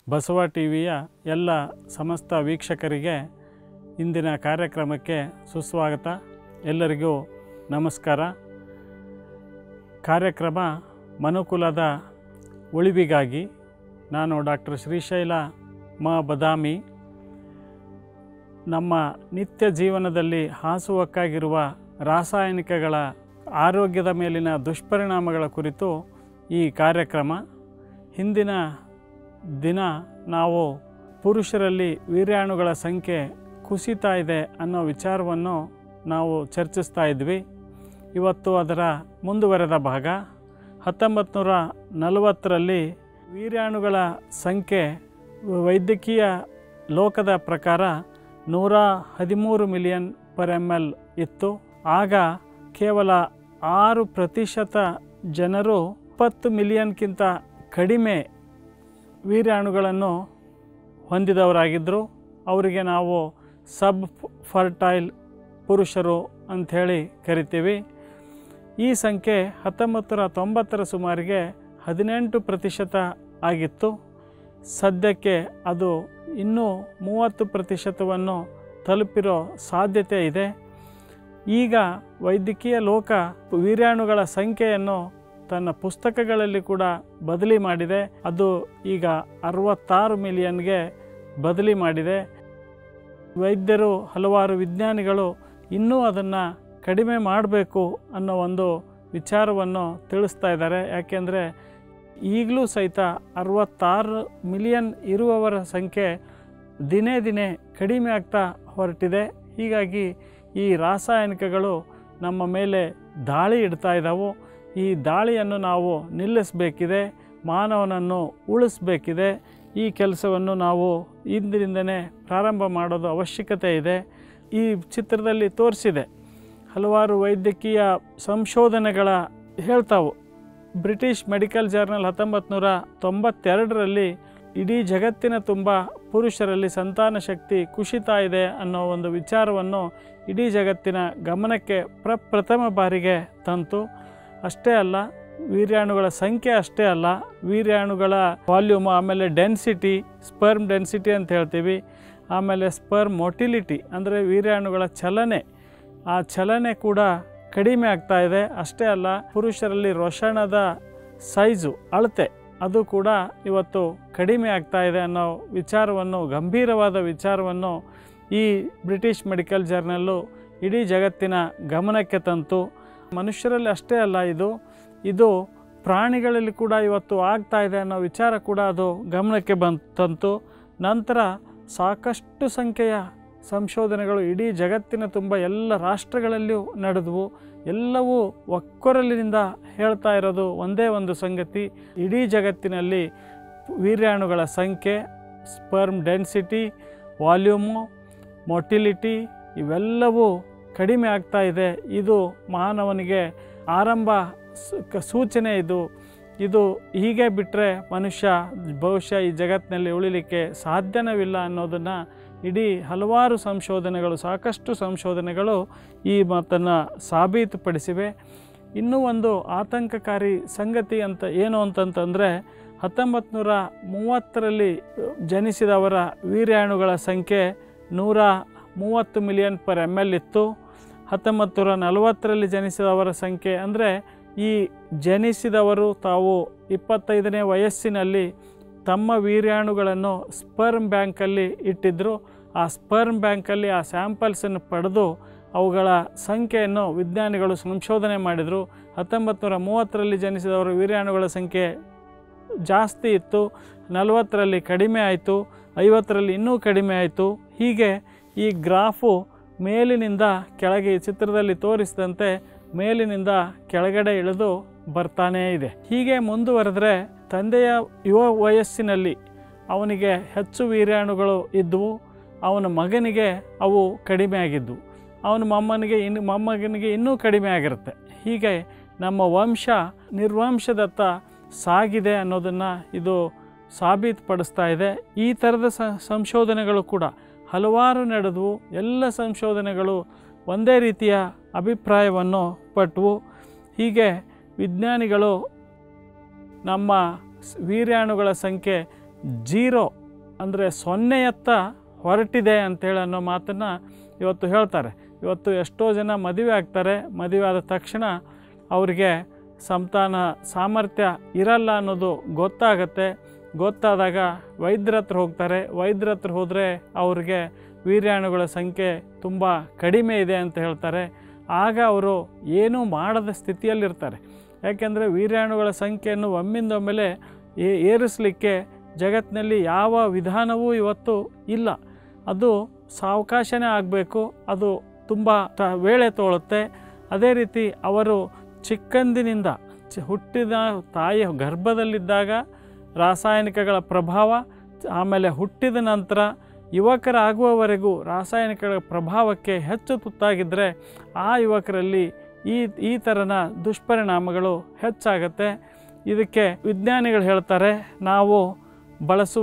Basava T ವಿಯ ಎಲ್ಲ ಸಮಸ್ತ ವೀಕ್ಷಕರಿಗೆ ಇಂದಿನ ಕಾರ್ಯಕ್ರಮಕ್ಕೆ ಸುಸ್ವಾಗತ ಎಲ್ಲರಿಗೂ ನಮಸ್ಕಾರ ಕಾರ್ಯಕ್ರಮ ಮನುಕುಲದ ಉಳಿವಿಗಾಗಿ ನಾನು ಡಾಕ್ಟರ್ ಶ್ರೀಶೈಲ ಮ ಬದಾಮಿ ನಮ್ಮ ನಿತ್ಯ ಜೀವನದಲ್ಲಿ ಹಾಸುವಕ್ಕಾಗಿರುವ ರಾಸಾಯನಿಕಗಳ ಆರೋಗ್ಯದ ಮೇಲಿನ ದುಷ್ಪರಿಣಾಮಗಳ ಕುರಿತು ಈ ಕಾರ್ಯಕ್ರಮ ಹಿಂದಿನ ದಿನ ನಾವು ಪುರುಷರಲ್ಲಿ ವೀರ್ಯಾಣುಗಳ ಸಂಖ್ಯೆ ಕುಸಿತಾ ಇದೆ ಅನ್ನೋ ವಿಚಾರವನ್ನು ನಾವು ಚರ್ಚಿಸ್ತಾ ಇದ್ವಿ ಇವತ್ತು ಅದರ ಮುಂದುವರೆದ ಭಾಗ ಹತ್ತೊಂಬತ್ತು ನೂರ ನಲವತ್ತರಲ್ಲಿ ವೀರ್ಯಾಣುಗಳ ಸಂಖ್ಯೆ ವೈದ್ಯಕೀಯ ಲೋಕದ ಪ್ರಕಾರ ನೂರ ಹದಿಮೂರು ಮಿಲಿಯನ್ ಪರ್ ಎಮ್ ಎಲ್ ಇತ್ತು ಆಗ ಕೇವಲ ಆರು ಪ್ರತಿಶತ ಜನರು ಇಪ್ಪತ್ತು ಮಿಲಿಯನ್ಗಿಂತ ಕಡಿಮೆ ವೀರ್ಯಾಣುಗಳನ್ನು ಹೊಂದಿದವರಾಗಿದ್ದರು ಅವರಿಗೆ ನಾವು ಸಬ್ ಫರ್ಟೈಲ್ ಪುರುಷರು ಅಂಥೇಳಿ ಕರಿತೀವಿ ಈ ಸಂಖ್ಯೆ ಹತ್ತೊಂಬತ್ತು ನೂರ ತೊಂಬತ್ತರ ಸುಮಾರಿಗೆ ಹದಿನೆಂಟು ಪ್ರತಿಶತ ಆಗಿತ್ತು ಸದ್ಯಕ್ಕೆ ಅದು ಇನ್ನೂ ಮೂವತ್ತು ಪ್ರತಿಶತವನ್ನು ತಲುಪಿರೋ ಸಾಧ್ಯತೆ ಇದೆ ಈಗ ವೈದ್ಯಕೀಯ ಲೋಕ ವೀರ್ಯಾಣುಗಳ ಸಂಖ್ಯೆಯನ್ನು ತನ್ನ ಪುಸ್ತಕಗಳಲ್ಲಿ ಕೂಡ ಬದಲಿ ಮಾಡಿದೆ ಅದು ಈಗ ಅರವತ್ತಾರು ಮಿಲಿಯನ್ಗೆ ಬದಲಿ ಮಾಡಿದೆ ವೈದ್ಯರು ಹಲವಾರು ವಿಜ್ಞಾನಿಗಳು ಇನ್ನೂ ಅದನ್ನು ಕಡಿಮೆ ಮಾಡಬೇಕು ಅನ್ನೋ ಒಂದು ವಿಚಾರವನ್ನು ತಿಳಿಸ್ತಾ ಇದ್ದಾರೆ ಯಾಕೆಂದರೆ ಈಗಲೂ ಸಹಿತ ಅರವತ್ತಾರು ಮಿಲಿಯನ್ ಇರುವವರ ಸಂಖ್ಯೆ ದಿನೇ ದಿನೇ ಕಡಿಮೆ ಆಗ್ತಾ ಹೊರಟಿದೆ ಹೀಗಾಗಿ ಈ ರಾಸಾಯನಿಕಗಳು ನಮ್ಮ ಮೇಲೆ ದಾಳಿ ಇಡ್ತಾ ಇದ್ದಾವೆ ಈ ದಾಳಿಯನ್ನು ನಾವು ನಿಲ್ಲಿಸಬೇಕಿದೆ ಮಾನವನನ್ನು ಉಳಿಸ್ಬೇಕಿದೆ ಈ ಕೆಲಸವನ್ನು ನಾವು ಇಂದಿನಿಂದನೇ ಪ್ರಾರಂಭ ಮಾಡೋದು ಅವಶ್ಯಕತೆ ಇದೆ ಈ ಚಿತ್ರದಲ್ಲಿ ತೋರಿಸಿದೆ ಹಲವಾರು ವೈದ್ಯಕೀಯ ಸಂಶೋಧನೆಗಳ ಹೇಳ್ತಾವು ಬ್ರಿಟಿಷ್ ಮೆಡಿಕಲ್ ಜರ್ನಲ್ ಹತ್ತೊಂಬತ್ತು ನೂರ ತೊಂಬತ್ತೆರಡರಲ್ಲಿ ಇಡೀ ಜಗತ್ತಿನ ತುಂಬ ಪುರುಷರಲ್ಲಿ ಸಂತಾನ ಶಕ್ತಿ ಕುಸಿತಾ ಇದೆ ಅನ್ನೋ ಒಂದು ವಿಚಾರವನ್ನು ಇಡೀ ಜಗತ್ತಿನ ಗಮನಕ್ಕೆ ಪ್ರಪ್ರಥಮ ಬಾರಿಗೆ ತಂತು ಅಷ್ಟೇ ಅಲ್ಲ ವೀರ್ಯಾಣುಗಳ ಸಂಖ್ಯೆ ಅಷ್ಟೇ ಅಲ್ಲ ವೀರ್ಯಾಣುಗಳ ವಾಲ್ಯೂಮ್ ಆಮೇಲೆ ಡೆನ್ಸಿಟಿ ಸ್ಪರ್ಮ್ ಡೆನ್ಸಿಟಿ ಅಂತ ಹೇಳ್ತೀವಿ ಆಮೇಲೆ ಸ್ಪರ್ಮ್ ಮೊಟಿಲಿಟಿ ಅಂದರೆ ವೀರ್ಯಾಣುಗಳ ಚಲನೆ ಆ ಚಲನೆ ಕೂಡ ಕಡಿಮೆ ಆಗ್ತಾ ಇದೆ ಅಷ್ಟೇ ಅಲ್ಲ ಪುರುಷರಲ್ಲಿ ರೋಷಣದ ಸೈಜು ಅಳತೆ ಅದು ಕೂಡ ಇವತ್ತು ಕಡಿಮೆ ಆಗ್ತಾ ಇದೆ ಅನ್ನೋ ವಿಚಾರವನ್ನು ಗಂಭೀರವಾದ ವಿಚಾರವನ್ನು ಈ ಬ್ರಿಟಿಷ್ ಮೆಡಿಕಲ್ ಜರ್ನಲ್ಲು ಇಡೀ ಜಗತ್ತಿನ ಗಮನಕ್ಕೆ ತಂತು ಮನುಷ್ಯರಲ್ಲಿ ಅಷ್ಟೇ ಅಲ್ಲ ಇದು ಇದು ಪ್ರಾಣಿಗಳಲ್ಲಿ ಕೂಡ ಇವತ್ತು ಆಗ್ತಾ ಇದೆ ಅನ್ನೋ ವಿಚಾರ ಕೂಡ ಅದು ಗಮನಕ್ಕೆ ಬಂತು ತಂತು ನಂತರ ಸಾಕಷ್ಟು ಸಂಖ್ಯೆಯ ಸಂಶೋಧನೆಗಳು ಇಡೀ ಜಗತ್ತಿನ ತುಂಬ ಎಲ್ಲ ರಾಷ್ಟ್ರಗಳಲ್ಲಿಯೂ ನಡೆದವು ಎಲ್ಲವೂ ಒಕ್ಕೊರಲಿನಿಂದ ಹೇಳ್ತಾ ಇರೋದು ಒಂದೇ ಒಂದು ಸಂಗತಿ ಇಡೀ ಜಗತ್ತಿನಲ್ಲಿ ವೀರ್ಯಾಣುಗಳ ಸಂಖ್ಯೆ ಸ್ಪರ್ಮ್ ಡೆನ್ಸಿಟಿ ವಾಲ್ಯೂಮು ಮೊಟಿಲಿಟಿ ಇವೆಲ್ಲವೂ ಕಡಿಮೆ ಆಗ್ತಾ ಇದೆ ಇದು ಮಾನವನಿಗೆ ಆರಂಭ ಸೂಚನೆ ಇದು ಇದು ಹೀಗೆ ಬಿಟ್ಟರೆ ಮನುಷ್ಯ ಬಹುಶಃ ಈ ಜಗತ್ತಿನಲ್ಲಿ ಉಳಿಲಿಕ್ಕೆ ಸಾಧ್ಯನವಿಲ್ಲ ಅನ್ನೋದನ್ನು ಇಡೀ ಹಲವಾರು ಸಂಶೋಧನೆಗಳು ಸಾಕಷ್ಟು ಸಂಶೋಧನೆಗಳು ಈ ಮಾತನ್ನು ಸಾಬೀತುಪಡಿಸಿವೆ ಇನ್ನೂ ಒಂದು ಆತಂಕಕಾರಿ ಸಂಗತಿ ಅಂತ ಏನು ಅಂತಂತಂದರೆ ಹತ್ತೊಂಬತ್ತು ನೂರ ಮೂವತ್ತರಲ್ಲಿ ಜನಿಸಿದವರ ವೀರ್ಯಾಣುಗಳ ಸಂಖ್ಯೆ ನೂರ ಮೂವತ್ತು ಮಿಲಿಯನ್ ಪರ್ ಎಮ್ ಎಲ್ ಇತ್ತು ಹತ್ತೊಂಬತ್ತು ನೂರ ನಲವತ್ತರಲ್ಲಿ ಜನಿಸಿದವರ ಸಂಖ್ಯೆ ಅಂದರೆ ಈ ಜನಿಸಿದವರು ತಾವು ಇಪ್ಪತ್ತೈದನೇ ವಯಸ್ಸಿನಲ್ಲಿ ತಮ್ಮ ವೀರ್ಯಾಣುಗಳನ್ನು ಸ್ಪರ್ಮ್ ಬ್ಯಾಂಕಲ್ಲಿ ಇಟ್ಟಿದ್ದರು ಆ ಸ್ಪರ್ಮ್ ಬ್ಯಾಂಕಲ್ಲಿ ಆ ಸ್ಯಾಂಪಲ್ಸನ್ನು ಪಡೆದು ಅವುಗಳ ಸಂಖ್ಯೆಯನ್ನು ವಿಜ್ಞಾನಿಗಳು ಸಂಶೋಧನೆ ಮಾಡಿದರು ಹತ್ತೊಂಬತ್ತು ನೂರ ಮೂವತ್ತರಲ್ಲಿ ಜನಿಸಿದವರ ವೀರ್ಯಾಣುಗಳ ಸಂಖ್ಯೆ ಜಾಸ್ತಿ ಇತ್ತು ನಲವತ್ತರಲ್ಲಿ ಕಡಿಮೆ ಆಯಿತು ಐವತ್ತರಲ್ಲಿ ಇನ್ನೂ ಕಡಿಮೆ ಆಯಿತು ಹೀಗೆ ಈ ಗ್ರಾಫು ಮೇಲಿನಿಂದ ಕೆಳಗೆ ಈ ಚಿತ್ರದಲ್ಲಿ ತೋರಿಸಿದಂತೆ ಮೇಲಿನಿಂದ ಕೆಳಗಡೆ ಇಳಿದು ಬರ್ತಾನೇ ಇದೆ ಹೀಗೆ ಮುಂದುವರೆದ್ರೆ ತಂದೆಯ ಯುವ ವಯಸ್ಸಿನಲ್ಲಿ ಅವನಿಗೆ ಹೆಚ್ಚು ವೀರ್ಯಾಣುಗಳು ಇದ್ದವು ಅವನ ಮಗನಿಗೆ ಅವು ಕಡಿಮೆ ಆಗಿದ್ದವು ಅವನ ಮೊಮ್ಮನಿಗೆ ಇನ್ನು ಮೊಮ್ಮಗನಿಗೆ ಇನ್ನೂ ಕಡಿಮೆ ಆಗಿರುತ್ತೆ ಹೀಗೆ ನಮ್ಮ ವಂಶ ನಿರ್ವಂಶದತ್ತ ಸಾಗಿದೆ ಅನ್ನೋದನ್ನು ಇದು ಸಾಬೀತುಪಡಿಸ್ತಾ ಇದೆ ಈ ಥರದ ಸಂಶೋಧನೆಗಳು ಕೂಡ ಹಲವಾರು ನಡೆದವು ಎಲ್ಲ ಸಂಶೋಧನೆಗಳು ಒಂದೇ ರೀತಿಯ ಅಭಿಪ್ರಾಯವನ್ನು ಪಟ್ಟವು ಹೀಗೆ ವಿಜ್ಞಾನಿಗಳು ನಮ್ಮ ಸ್- ವೀರ್ಯಾಣುಗಳ ಸಂಖ್ಯೆ ಜೀರೋ ಅಂದರೆ ಸೊನ್ನೆಯತ್ತ ಹೊರಟಿದೆ ಅಂತೇಳಿ ಅನ್ನೋ ಮಾತನ್ನು ಇವತ್ತು ಹೇಳ್ತಾರೆ ಇವತ್ತು ಎಷ್ಟೋ ಜನ ಮದುವೆ ಆಗ್ತಾರೆ ಮದುವೆ ಆದ ತಕ್ಷಣ ಅವರಿಗೆ ಸಂತಾನ ಸಾಮರ್ಥ್ಯ ಇರಲ್ಲ ಅನ್ನೋದು ಗೊತ್ತಾಗತ್ತೆ ಗೊತ್ತಾದಾಗ ವೈದ್ಯರ ಹತ್ರ ಹೋಗ್ತಾರೆ ವೈದ್ಯರ ಹತ್ರ ಹೋದರೆ ಅವ್ರಿಗೆ ವೀರ್ಯಾಣುಗಳ ಸಂಖ್ಯೆ ತುಂಬ ಕಡಿಮೆ ಇದೆ ಅಂತ ಹೇಳ್ತಾರೆ ಆಗ ಅವರು ಏನೂ ಮಾಡದ ಸ್ಥಿತಿಯಲ್ಲಿರ್ತಾರೆ ಯಾಕೆಂದರೆ ವೀರ್ಯಾಣುಗಳ ಸಂಖ್ಯೆಯನ್ನು ಒಮ್ಮಿಂದೊಮ್ಮೆಲೆ ಏ ಏರಿಸಲಿಕ್ಕೆ ಜಗತ್ತಿನಲ್ಲಿ ಯಾವ ವಿಧಾನವೂ ಇವತ್ತು ಇಲ್ಲ ಅದು ಸಾವಕಾಶನೇ ಆಗಬೇಕು ಅದು ತುಂಬ ತ ವೇಳೆ ತೋಳುತ್ತೆ ಅದೇ ರೀತಿ ಅವರು ಚಿಕ್ಕಂದಿನಿಂದ ಚಿ ಹುಟ್ಟಿದ ತಾಯಿಯ ಗರ್ಭದಲ್ಲಿದ್ದಾಗ ರಾಸಾಯನಿಕಗಳ ಪ್ರಭಾವ ಆಮೇಲೆ ಹುಟ್ಟಿದ ನಂತರ ಯುವಕರಾಗುವವರೆಗೂ ರಾಸಾಯನಿಕಗಳ ಪ್ರಭಾವಕ್ಕೆ ಹೆಚ್ಚು ತುತ್ತಾಗಿದ್ದರೆ ಆ ಯುವಕರಲ್ಲಿ ಈ ಈ ಥರನ ದುಷ್ಪರಿಣಾಮಗಳು ಹೆಚ್ಚಾಗತ್ತೆ ಇದಕ್ಕೆ ವಿಜ್ಞಾನಿಗಳು ಹೇಳ್ತಾರೆ ನಾವು ಬಳಸುವ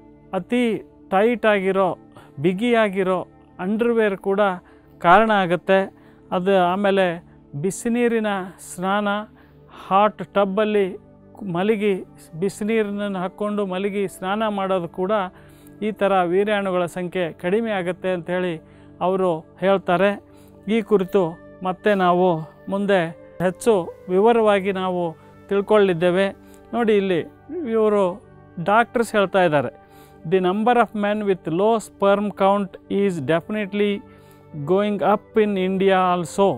ಅತಿ ಟೈಟ್ ಆಗಿರೋ ಬಿಗಿಯಾಗಿರೋ ಅಂಡರ್ವೇರ್ ಕೂಡ ಕಾರಣ ಆಗುತ್ತೆ ಅದು ಆಮೇಲೆ ಬಿಸಿನೀರಿನ ಸ್ನಾನ ಹಾಟ್ ಟಬ್ಬಲ್ಲಿ ಮಲಗಿ ಬಿಸಿನೀರನ್ನು ಹಾಕ್ಕೊಂಡು ಮಲಗಿ ಸ್ನಾನ ಮಾಡೋದು ಕೂಡ ಈ ಥರ ವೀರ್ಯಾಣುಗಳ ಸಂಖ್ಯೆ ಕಡಿಮೆ ಆಗುತ್ತೆ ಅಂಥೇಳಿ ಅವರು ಹೇಳ್ತಾರೆ ಈ ಕುರಿತು ಮತ್ತೆ ನಾವು ಮುಂದೆ ಹೆಚ್ಚು ವಿವರವಾಗಿ ನಾವು ತಿಳ್ಕೊಳ್ಳಿದ್ದೇವೆ ನೋಡಿ ಇಲ್ಲಿ ಇವರು ಡಾಕ್ಟರ್ಸ್ ಹೇಳ್ತಾ ಇದ್ದಾರೆ the number of men with low sperm count is definitely going up in India also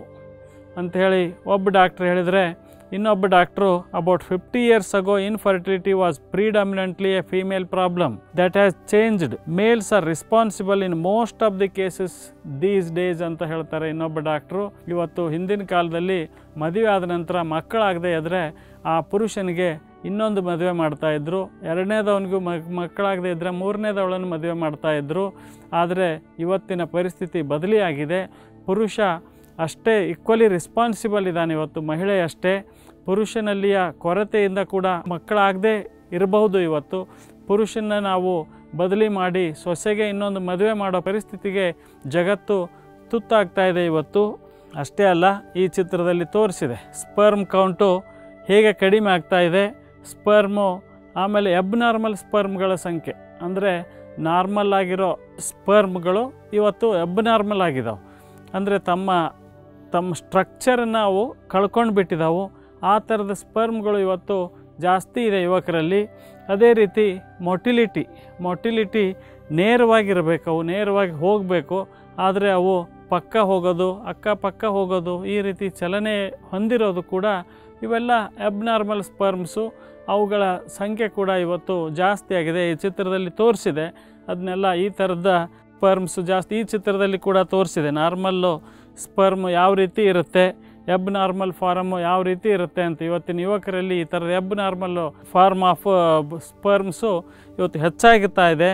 ಅಂಥೇಳಿ ಒಬ್ಬ ಡಾಕ್ಟ್ರ್ ಹೇಳಿದರೆ ಇನ್ನೊಬ್ಬ doctor about fifty years ago infertility was predominantly a female problem that has changed males are responsible in most of the cases these days ಅಂತ ಹೇಳ್ತಾರೆ ಇನ್ನೊಬ್ಬ doctor ಇವತ್ತು ಹಿಂದಿನ ಕಾಲದಲ್ಲಿ ಮದುವೆ ಆದ ನಂತರ ಮಕ್ಕಳಾಗದೆ ಇದ್ದರೆ ಆ ಪುರುಷನಿಗೆ ಇನ್ನೊಂದು ಮದುವೆ ಮಾಡ್ತಾಯಿದ್ರು ಎರಡನೇದವನಿಗೂ ಮಕ್ಕಳಾಗದೇ ಇದ್ದರೆ ಮೂರನೇದವಳನ್ನು ಮದುವೆ ಮಾಡ್ತಾಯಿದ್ರು ಆದರೆ ಇವತ್ತಿನ ಪರಿಸ್ಥಿತಿ ಬದಲಿಯಾಗಿದೆ ಪುರುಷ ಅಷ್ಟೇ ಈಕ್ವಲಿ ರೆಸ್ಪಾನ್ಸಿಬಲ್ ಇದ್ದಾನೆ ಇವತ್ತು ಮಹಿಳೆ ಅಷ್ಟೇ ಪುರುಷನಲ್ಲಿಯ ಕೊರತೆಯಿಂದ ಕೂಡ ಮಕ್ಕಳಾಗದೇ ಇರಬಹುದು ಇವತ್ತು ಪುರುಷನ ನಾವು ಬದಲಿ ಮಾಡಿ ಸೊಸೆಗೆ ಇನ್ನೊಂದು ಮದುವೆ ಮಾಡೋ ಪರಿಸ್ಥಿತಿಗೆ ಜಗತ್ತು ತುತ್ತಾಗ್ತಾ ಇದೆ ಇವತ್ತು ಅಷ್ಟೇ ಅಲ್ಲ ಈ ಚಿತ್ರದಲ್ಲಿ ತೋರಿಸಿದೆ ಸ್ಪರ್ಮ್ ಕೌಂಟು ಹೇಗೆ ಕಡಿಮೆ ಆಗ್ತಾ ಇದೆ ಸ್ಪರ್ಮು ಆಮೇಲೆ ಎಬ್ನಾರ್ಮಲ್ ಸ್ಪರ್ಮ್ಗಳ ಸಂಖ್ಯೆ ಅಂದರೆ ನಾರ್ಮಲ್ ಆಗಿರೋ ಸ್ಪರ್ಮ್ಗಳು ಇವತ್ತು ಎಬ್ನಾರ್ಮಲ್ ಆಗಿದಾವೆ ಅಂದರೆ ತಮ್ಮ ತಮ್ಮ ಸ್ಟ್ರಕ್ಚರನ್ನು ಅವು ಕಳ್ಕೊಂಡು ಬಿಟ್ಟಿದ್ದಾವು ಆ ಥರದ ಸ್ಪರ್ಮ್ಗಳು ಇವತ್ತು ಜಾಸ್ತಿ ಇದೆ ಯುವಕರಲ್ಲಿ ಅದೇ ರೀತಿ ಮೊಟಿಲಿಟಿ ಮೊಟಿಲಿಟಿ ನೇರವಾಗಿರಬೇಕು ಅವು ನೇರವಾಗಿ ಹೋಗಬೇಕು ಆದರೆ ಅವು ಪಕ್ಕ ಹೋಗೋದು ಅಕ್ಕಪಕ್ಕ ಹೋಗೋದು ಈ ರೀತಿ ಚಲನೆ ಹೊಂದಿರೋದು ಕೂಡ ಇವೆಲ್ಲ ಅಬ್ನಾರ್ಮಲ್ ಸ್ಪರ್ಮ್ಸು ಅವುಗಳ ಸಂಖ್ಯೆ ಕೂಡ ಇವತ್ತು ಜಾಸ್ತಿ ಆಗಿದೆ ಈ ಚಿತ್ರದಲ್ಲಿ ತೋರಿಸಿದೆ ಅದನ್ನೆಲ್ಲ ಈ ಥರದ ಸ್ಪರ್ಮ್ಸು ಜಾಸ್ತಿ ಈ ಚಿತ್ರದಲ್ಲಿ ಕೂಡ ತೋರಿಸಿದೆ ನಾರ್ಮಲ್ಲು ಸ್ಪರ್ಮ್ ಯಾವ ರೀತಿ ಇರುತ್ತೆ ಎಬ್ ನಾರ್ಮಲ್ ಫಾರಮ್ ಯಾವ ರೀತಿ ಇರುತ್ತೆ ಅಂತ ಇವತ್ತಿನ ಯುವಕರಲ್ಲಿ ಈ ಥರದ abnormal form of sperms ಇವತ್ತು ಹೆಚ್ಚಾಗುತ್ತಾ ಇದೆ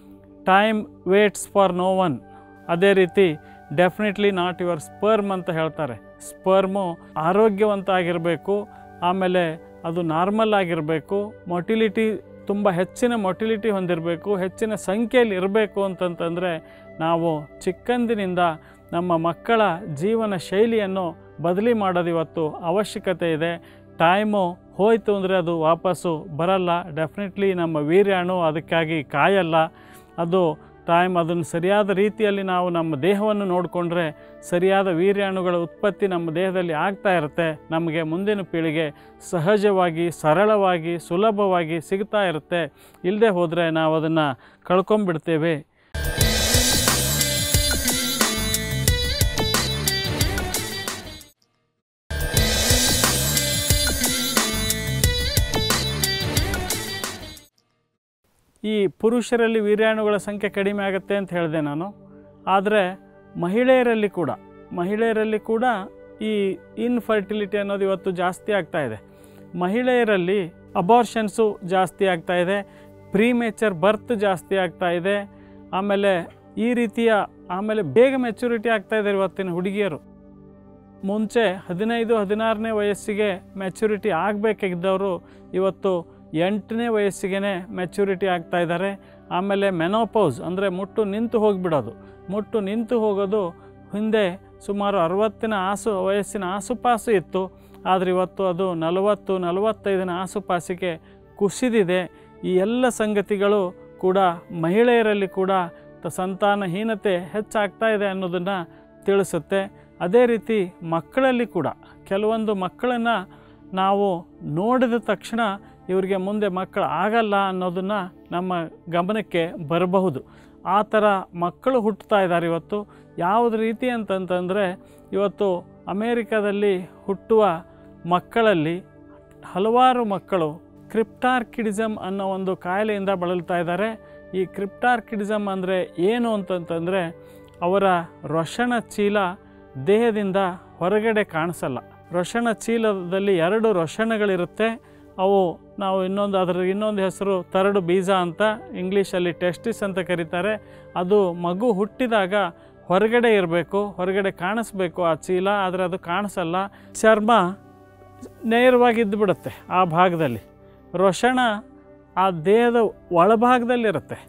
time waits for no one ಅದೇ ರೀತಿ ಡೆಫಿನೆಟ್ಲಿ ನಾಟ್ ಯುವರ್ ಸ್ಪರ್ಮ್ ಅಂತ ಹೇಳ್ತಾರೆ ಸ್ಪರ್ಮು ಆರೋಗ್ಯವಂತ ಆಗಿರಬೇಕು ಆಮೇಲೆ ಅದು ನಾರ್ಮಲ್ ಆಗಿರಬೇಕು ಮೊಟಿಲಿಟಿ ತುಂಬ ಹೆಚ್ಚಿನ ಮೊಟಿಲಿಟಿ ಹೊಂದಿರಬೇಕು ಹೆಚ್ಚಿನ ಸಂಖ್ಯೆಯಲ್ಲಿ ಇರಬೇಕು ಅಂತಂತಂದರೆ ನಾವು ಚಿಕ್ಕಂದಿನಿಂದ ನಮ್ಮ ಮಕ್ಕಳ ಜೀವನ ಶೈಲಿಯನ್ನು ಬದಲಿ ಮಾಡೋದು ಇವತ್ತು ಅವಶ್ಯಕತೆ ಇದೆ ಟೈಮು ಹೋಯಿತು ಅಂದರೆ ಅದು ವಾಪಸ್ಸು ಬರಲ್ಲ ಡೆಫಿನೆಟ್ಲಿ ನಮ್ಮ ವೀರ್ಯಾಣು ಅದಕ್ಕಾಗಿ ಕಾಯಲ್ಲ ಅದು ಟೈಮ್ ಅದನ್ನು ಸರಿಯಾದ ರೀತಿಯಲ್ಲಿ ನಾವು ನಮ್ಮ ದೇಹವನ್ನು ನೋಡಿಕೊಂಡ್ರೆ ಸರಿಯಾದ ವೀರ್ಯಾಣುಗಳ ಉತ್ಪತ್ತಿ ನಮ್ಮ ದೇಹದಲ್ಲಿ ಆಗ್ತಾ ಇರುತ್ತೆ ನಮಗೆ ಮುಂದಿನ ಪೀಳಿಗೆ ಸಹಜವಾಗಿ ಸರಳವಾಗಿ ಸುಲಭವಾಗಿ ಸಿಗ್ತಾ ಇರುತ್ತೆ ಇಲ್ಲದೆ ಹೋದರೆ ನಾವು ಅದನ್ನು ಕಳ್ಕೊಂಬಿಡ್ತೇವೆ ಈ ಪುರುಷರಲ್ಲಿ ವೀರ್ಯಾಣುಗಳ ಸಂಖ್ಯೆ ಕಡಿಮೆ ಆಗುತ್ತೆ ಅಂತ ಹೇಳಿದೆ ನಾನು ಆದರೆ ಮಹಿಳೆಯರಲ್ಲಿ ಕೂಡ ಮಹಿಳೆಯರಲ್ಲಿ ಕೂಡ ಈ ಇನ್ಫರ್ಟಿಲಿಟಿ ಅನ್ನೋದು ಇವತ್ತು ಜಾಸ್ತಿ ಆಗ್ತಾ ಇದೆ ಮಹಿಳೆಯರಲ್ಲಿ ಅಬಾರ್ಷನ್ಸು ಜಾಸ್ತಿ ಆಗ್ತಾ ಇದೆ ಪ್ರೀಮೇಚರ್ ಬರ್ತ್ ಜಾಸ್ತಿ ಆಗ್ತಾ ಇದೆ ಆಮೇಲೆ ಈ ರೀತಿಯ ಆಮೇಲೆ ಬೇಗ ಮೆಚುರಿಟಿ ಆಗ್ತಾ ಇದೆ ಇವತ್ತಿನ ಹುಡುಗಿಯರು ಮುಂಚೆ ಹದಿನೈದು ಹದಿನಾರನೇ ವಯಸ್ಸಿಗೆ ಮೆಚುರಿಟಿ ಆಗಬೇಕಾಗಿದ್ದವರು ಇವತ್ತು ಎಂಟನೇ ವಯಸ್ಸಿಗೆ ಮೆಚುರಿಟಿ ಆಗ್ತಾ ಇದ್ದಾರೆ ಆಮೇಲೆ ಮೆನೋಪೌಸ್ ಅಂದರೆ ಮುಟ್ಟು ನಿಂತು ಹೋಗಿಬಿಡೋದು ಮುಟ್ಟು ನಿಂತು ಹೋಗೋದು ಹಿಂದೆ ಸುಮಾರು ಅರವತ್ತಿನ ಆಸು ವಯಸ್ಸಿನ ಆಸುಪಾಸು ಇತ್ತು ಆದರೆ ಇವತ್ತು ಅದು ನಲವತ್ತು ನಲವತ್ತೈದನ ಆಸುಪಾಸಿಗೆ ಕುಸಿದಿದೆ ಈ ಎಲ್ಲ ಸಂಗತಿಗಳು ಕೂಡ ಮಹಿಳೆಯರಲ್ಲಿ ಕೂಡ ತ- ಸಂತಾನಹೀನತೆ ಹೆಚ್ಚಾಗ್ತಾ ಇದೆ ಅನ್ನೋದನ್ನು ತಿಳಿಸುತ್ತೆ ಅದೇ ರೀತಿ ಮಕ್ಕಳಲ್ಲಿ ಕೂಡ ಕೆಲವೊಂದು ಮಕ್ಕಳನ್ನು ನಾವು ನೋಡಿದ ತಕ್ಷಣ ಇವರಿಗೆ ಮುಂದೆ ಮಕ್ಕಳು ಆಗಲ್ಲ ಅನ್ನೋದನ್ನು ನಮ್ಮ ಗಮನಕ್ಕೆ ಬರಬಹುದು ಆ ಥರ ಮಕ್ಕಳು ಹುಟ್ಟುತ್ತಾ ಇದ್ದಾರೆ ಇವತ್ತು ಯಾವುದು ರೀತಿ ಅಂತಂತಂದರೆ ಇವತ್ತು ಅಮೇರಿಕಾದಲ್ಲಿ ಹುಟ್ಟುವ ಮಕ್ಕಳಲ್ಲಿ ಹಲವಾರು ಮಕ್ಕಳು ಕ್ರಿಪ್ಟಾರ್ಕಿಡಿಸಮ್ ಅನ್ನೋ ಒಂದು ಕಾಯಿಲೆಯಿಂದ ಬಳಲ್ತಾ ಇದ್ದಾರೆ ಈ ಕ್ರಿಪ್ಟಾರ್ಕಿಡಿಸಮ್ ಅಂದರೆ ಏನು ಅಂತಂತಂದರೆ ಅವರ ರೊಷಣ ಚೀಲ ದೇಹದಿಂದ ಹೊರಗಡೆ ಕಾಣಿಸಲ್ಲ ರೊಷಣ ಚೀಲದಲ್ಲಿ ಎರಡು ರೊಷಣಗಳಿರುತ್ತೆ ಅವು ನಾವು ಇನ್ನೊಂದು ಅದರ ಇನ್ನೊಂದು ಹೆಸರು ತರಡು ಬೀಜ ಅಂತ ಇಂಗ್ಲೀಷಲ್ಲಿ ಟೆಸ್ಟಿಸ್ ಅಂತ ಕರೀತಾರೆ ಅದು ಮಗು ಹುಟ್ಟಿದಾಗ ಹೊರಗಡೆ ಇರಬೇಕು ಹೊರಗಡೆ ಕಾಣಿಸ್ಬೇಕು ಆ ಚೀಲ ಆದರೆ ಅದು ಕಾಣಿಸಲ್ಲ ಚರ್ಮ ನೇರವಾಗಿ ಇದ್ದುಬಿಡುತ್ತೆ ಆ ಭಾಗದಲ್ಲಿ ರೊಷಣ ಆ ದೇಹದ ಒಳಭಾಗದಲ್ಲಿರುತ್ತೆ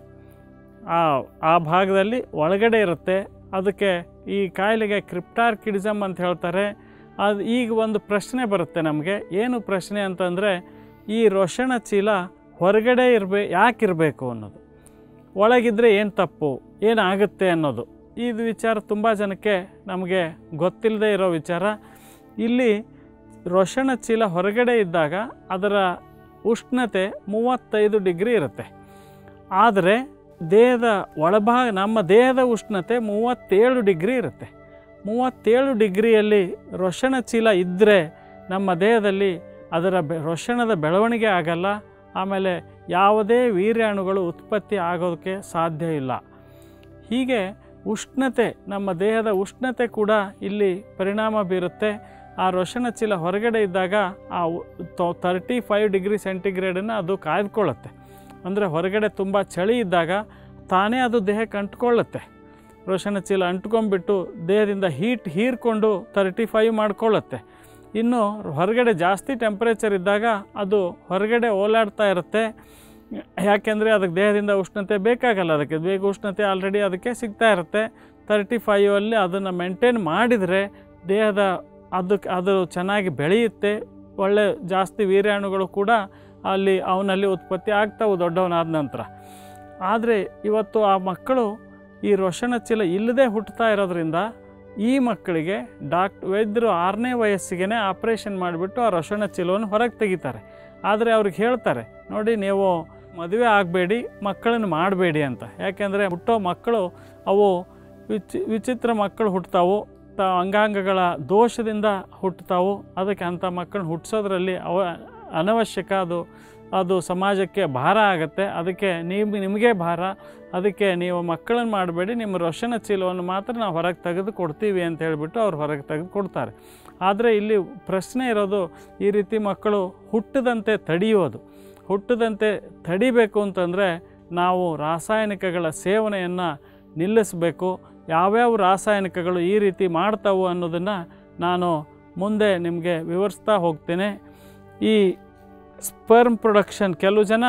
ಆ ಆ ಭಾಗದಲ್ಲಿ ಒಳಗಡೆ ಇರುತ್ತೆ ಅದಕ್ಕೆ ಈ ಕಾಯಿಲೆಗೆ ಕ್ರಿಪ್ಟಾರ್ಕಿಡಿಸಮ್ ಅಂತ ಹೇಳ್ತಾರೆ ಅದು ಈಗ ಒಂದು ಪ್ರಶ್ನೆ ಬರುತ್ತೆ ನಮಗೆ ಏನು ಪ್ರಶ್ನೆ ಅಂತಂದರೆ ಈ ರೊಷಣ ಚೀಲ ಹೊರಗಡೆ ಇರಬೇ ಯಾಕಿರಬೇಕು ಅನ್ನೋದು ಒಳಗಿದ್ರೆ ಏನು ತಪ್ಪು ಏನಾಗುತ್ತೆ ಅನ್ನೋದು ಇದು ವಿಚಾರ ತುಂಬ ಜನಕ್ಕೆ ನಮಗೆ ಗೊತ್ತಿಲ್ಲದೆ ಇರೋ ವಿಚಾರ ಇಲ್ಲಿ ರೊಷಣ ಚೀಲ ಹೊರಗಡೆ ಇದ್ದಾಗ ಅದರ ಉಷ್ಣತೆ ಮೂವತ್ತೈದು ಡಿಗ್ರಿ ಇರುತ್ತೆ ಆದರೆ ದೇಹದ ಒಳಭಾಗ ನಮ್ಮ ದೇಹದ ಉಷ್ಣತೆ ಮೂವತ್ತೇಳು ಡಿಗ್ರಿ ಇರುತ್ತೆ ಮೂವತ್ತೇಳು ಡಿಗ್ರಿಯಲ್ಲಿ ರೊಷಣ ಚೀಲ ಇದ್ದರೆ ನಮ್ಮ ದೇಹದಲ್ಲಿ ಅದರ ಬೆ ರೊಷಣದ ಬೆಳವಣಿಗೆ ಆಗಲ್ಲ ಆಮೇಲೆ ಯಾವುದೇ ವೀರ್ಯಾಣುಗಳು ಉತ್ಪತ್ತಿ ಆಗೋದಕ್ಕೆ ಸಾಧ್ಯ ಇಲ್ಲ ಹೀಗೆ ಉಷ್ಣತೆ ನಮ್ಮ ದೇಹದ ಉಷ್ಣತೆ ಕೂಡ ಇಲ್ಲಿ ಪರಿಣಾಮ ಬೀರುತ್ತೆ ಆ ರೊಷಣ ಚೀಲ ಹೊರಗಡೆ ಇದ್ದಾಗ ಆ ತರ್ಟಿ ಫೈವ್ ಡಿಗ್ರಿ ಸೆಂಟಿಗ್ರೇಡನ್ನು ಅದು ಕಾಯ್ದುಕೊಳ್ಳುತ್ತೆ ಅಂದರೆ ಹೊರಗಡೆ ತುಂಬ ಚಳಿ ಇದ್ದಾಗ ತಾನೇ ಅದು ದೇಹಕ್ಕೆ ಅಂಟ್ಕೊಳ್ಳುತ್ತೆ ರೋಷಣ ಚೀಲ ಅಂಟ್ಕೊಂಡ್ಬಿಟ್ಟು ದೇಹದಿಂದ ಹೀಟ್ ಹೀರ್ಕೊಂಡು ತರ್ಟಿ ಫೈವ್ ಮಾಡ್ಕೊಳ್ಳುತ್ತೆ ಇನ್ನು ಹೊರಗಡೆ ಜಾಸ್ತಿ ಟೆಂಪ್ರೇಚರ್ ಇದ್ದಾಗ ಅದು ಹೊರಗಡೆ ಓಲಾಡ್ತಾ ಇರುತ್ತೆ ಯಾಕೆಂದರೆ ಅದಕ್ಕೆ ದೇಹದಿಂದ ಉಷ್ಣತೆ ಬೇಕಾಗಲ್ಲ ಅದಕ್ಕೆ ಬೇಗ ಉಷ್ಣತೆ ಆಲ್ರೆಡಿ ಅದಕ್ಕೆ ಸಿಗ್ತಾ ಇರುತ್ತೆ ತರ್ಟಿ ಫೈವಲ್ಲಿ ಅದನ್ನು ಮೇಂಟೈನ್ ಮಾಡಿದರೆ ದೇಹದ ಅದಕ್ಕೆ ಅದು ಚೆನ್ನಾಗಿ ಬೆಳೆಯುತ್ತೆ ಒಳ್ಳೆ ಜಾಸ್ತಿ ವೀರ್ಯಾಣುಗಳು ಕೂಡ ಅಲ್ಲಿ ಅವನಲ್ಲಿ ಉತ್ಪತ್ತಿ ಆಗ್ತಾವೆ ದೊಡ್ಡವನಾದ ನಂತರ ಆದರೆ ಇವತ್ತು ಆ ಮಕ್ಕಳು ಈ ರೊಷಣ ಚೀಲ ಇಲ್ಲದೆ ಹುಟ್ಟುತ್ತಾ ಇರೋದ್ರಿಂದ ಈ ಮಕ್ಕಳಿಗೆ ಡಾಕ್ಟ್ ವೈದ್ಯರು ಆರನೇ ವಯಸ್ಸಿಗೆ ಆಪ್ರೇಷನ್ ಮಾಡಿಬಿಟ್ಟು ಆ ರೊಷಣ ಚೀಲವನ್ನು ಹೊರಗೆ ತೆಗಿತಾರೆ ಆದರೆ ಅವ್ರಿಗೆ ಹೇಳ್ತಾರೆ ನೋಡಿ ನೀವು ಮದುವೆ ಆಗಬೇಡಿ ಮಕ್ಕಳನ್ನು ಮಾಡಬೇಡಿ ಅಂತ ಯಾಕೆಂದರೆ ಹುಟ್ಟೋ ಮಕ್ಕಳು ಅವು ವಿಚಿ ವಿಚಿತ್ರ ಮಕ್ಕಳು ಹುಟ್ಟುತ್ತಾವು ತ ಅಂಗಾಂಗಗಳ ದೋಷದಿಂದ ಹುಟ್ಟುತ್ತಾವು ಅದಕ್ಕೆ ಅಂಥ ಮಕ್ಕಳನ್ನ ಹುಟ್ಟಿಸೋದ್ರಲ್ಲಿ ಅವ ಅನವಶ್ಯಕ ಅದು ಅದು ಸಮಾಜಕ್ಕೆ ಭಾರ ಆಗುತ್ತೆ ಅದಕ್ಕೆ ನೀವು ನಿಮಗೆ ಭಾರ ಅದಕ್ಕೆ ನೀವು ಮಕ್ಕಳನ್ನು ಮಾಡಬೇಡಿ ನಿಮ್ಮ ರೊಷಣ ಚೀಲವನ್ನು ಮಾತ್ರ ನಾವು ಹೊರಗೆ ತೆಗೆದು ಕೊಡ್ತೀವಿ ಅಂತ ಹೇಳಿಬಿಟ್ಟು ಅವ್ರು ಹೊರಗೆ ತೆಗೆದು ಕೊಡ್ತಾರೆ ಆದರೆ ಇಲ್ಲಿ ಪ್ರಶ್ನೆ ಇರೋದು ಈ ರೀತಿ ಮಕ್ಕಳು ಹುಟ್ಟದಂತೆ ತಡೆಯೋದು ಹುಟ್ಟದಂತೆ ತಡಿಬೇಕು ಅಂತಂದರೆ ನಾವು ರಾಸಾಯನಿಕಗಳ ಸೇವನೆಯನ್ನು ನಿಲ್ಲಿಸಬೇಕು ಯಾವ್ಯಾವ ರಾಸಾಯನಿಕಗಳು ಈ ರೀತಿ ಮಾಡ್ತಾವು ಅನ್ನೋದನ್ನು ನಾನು ಮುಂದೆ ನಿಮಗೆ ವಿವರಿಸ್ತಾ ಹೋಗ್ತೇನೆ ಈ ಸ್ಪರ್ಮ್ ಪ್ರೊಡಕ್ಷನ್ ಕೆಲವು ಜನ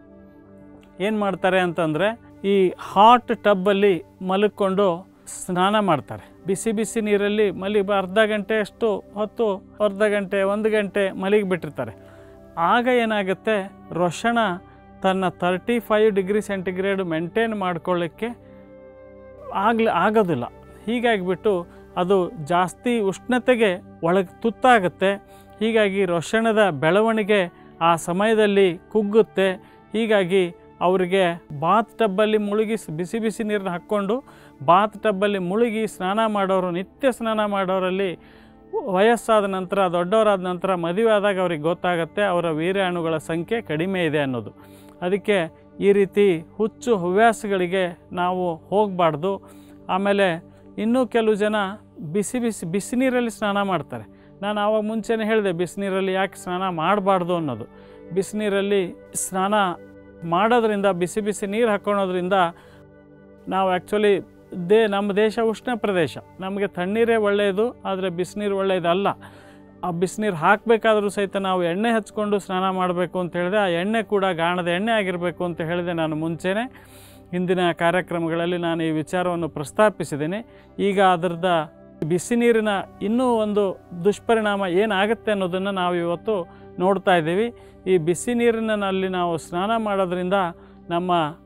ಏನು ಮಾಡ್ತಾರೆ ಅಂತಂದರೆ ಈ ಹಾಟ್ ಟಬ್ಬಲ್ಲಿ ಮಲ್ಕೊಂಡು ಸ್ನಾನ ಮಾಡ್ತಾರೆ ಬಿಸಿ ಬಿಸಿ ನೀರಲ್ಲಿ ಮಲಿ ಅರ್ಧ ಗಂಟೆ ಅಷ್ಟು ಹೊತ್ತು ಅರ್ಧ ಗಂಟೆ ಒಂದು ಗಂಟೆ ಮಲಿಗೆ ಬಿಟ್ಟಿರ್ತಾರೆ ಆಗ ಏನಾಗುತ್ತೆ ರೊಷಣ ತನ್ನ thirty five degree centigrade maintain ಮಾಡ್ಕೊಳ್ಳಿಕ್ಕೆ ಆಗಲಿ ಆಗೋದಿಲ್ಲ ಹೀಗಾಗಿಬಿಟ್ಟು ಅದು ಜಾಸ್ತಿ ಉಷ್ಣತೆಗೆ ಒಳಗೆ ತುತ್ತಾಗುತ್ತೆ ಹೀಗಾಗಿ ರೊಷಣದ ಬೆಳವಣಿಗೆ ಆ ಸಮಯದಲ್ಲಿ ಕುಗ್ಗುತ್ತೆ ಹೀಗಾಗಿ ಅವರಿಗೆ ಬಾತ್ ಟಬ್ಬಲ್ಲಿ ಮುಳುಗಿ ಸ್- ಬಿಸಿ ಬಿಸಿ ನೀರನ್ನ ಹಾಕ್ಕೊಂಡು ಬಾತ್ ಟಬ್ಬಲ್ಲಿ ಮುಳುಗಿ ಸ್ನಾನ ಮಾಡೋರು ನಿತ್ಯ ಸ್ನಾನ ಮಾಡೋರಲ್ಲಿ ವಯಸ್ಸಾದ ನಂತರ ದೊಡ್ಡವರಾದ ನಂತರ ಮದುವೆ ಆದಾಗ ಅವ್ರಿಗೆ ಗೊತ್ತಾಗುತ್ತೆ ಅವರ ವೀರ್ಯಾಣುಗಳ ಸಂಖ್ಯೆ ಕಡಿಮೆ ಇದೆ ಅನ್ನೋದು ಅದಕ್ಕೆ ಈ ರೀತಿ ಹುಚ್ಚು ಹವ್ಯಾಸಗಳಿಗೆ ನಾವು ಹೋಗಬಾರ್ದು ಆಮೇಲೆ ಇನ್ನೂ ಕೆಲವು ಜನ ಬಿಸಿ ಬಿಸಿ ಬಿಸಿ ನೀರಲ್ಲಿ ಸ್ನಾನ ಮಾಡ್ತಾರೆ ನಾನು ಆವಾಗ ಮುಂಚೆನೇ ಹೇಳಿದೆ ಬಿಸಿನೀರಲ್ಲಿ ಯಾಕೆ ಸ್ನಾನ ಮಾಡಬಾರ್ದು ಅನ್ನೋದು ಬಿಸಿನೀರಲ್ಲಿ ಸ್ನಾನ ಮಾಡೋದ್ರಿಂದ ಬಿಸಿ ಬಿಸಿ ನೀರು ಹಾಕ್ಕೊಳೋದ್ರಿಂದ ನಾವು ಆ್ಯಕ್ಚುಲಿ ದೇ ನಮ್ಮ ದೇಶ ಉಷ್ಣ ಪ್ರದೇಶ ನಮಗೆ ತಣ್ಣೀರೇ ಒಳ್ಳೆಯದು ಆದರೆ ಬಿಸಿನೀರು ಒಳ್ಳೆಯದಲ್ಲ ಆ ಬಿಸಿನೀರು ಹಾಕಬೇಕಾದ್ರೂ ಸಹಿತ ನಾವು ಎಣ್ಣೆ ಹಚ್ಕೊಂಡು ಸ್ನಾನ ಮಾಡಬೇಕು ಅಂತ ಹೇಳಿದೆ ಆ ಎಣ್ಣೆ ಕೂಡ ಗಾಣದ ಎಣ್ಣೆ ಆಗಿರಬೇಕು ಅಂತ ಹೇಳಿದೆ ನಾನು ಮುಂಚೆನೇ ಹಿಂದಿನ ಕಾರ್ಯಕ್ರಮಗಳಲ್ಲಿ ನಾನು ಈ ವಿಚಾರವನ್ನು ಪ್ರಸ್ತಾಪಿಸಿದ್ದೀನಿ ಈಗ ಅದರದ ಬಿಸಿ ನೀರಿನ ಇನ್ನೂ ಒಂದು ದುಷ್ಪರಿಣಾಮ ಏನಾಗುತ್ತೆ ಅನ್ನೋದನ್ನು ನಾವು ಇವತ್ತು ನೋಡ್ತಾ ಇದ್ದೀವಿ ಈ ಬಿಸಿ ನೀರಿನಲ್ಲಿ ನಾವು ಸ್ನಾನ ಮಾಡೋದ್ರಿಂದ ನಮ್ಮ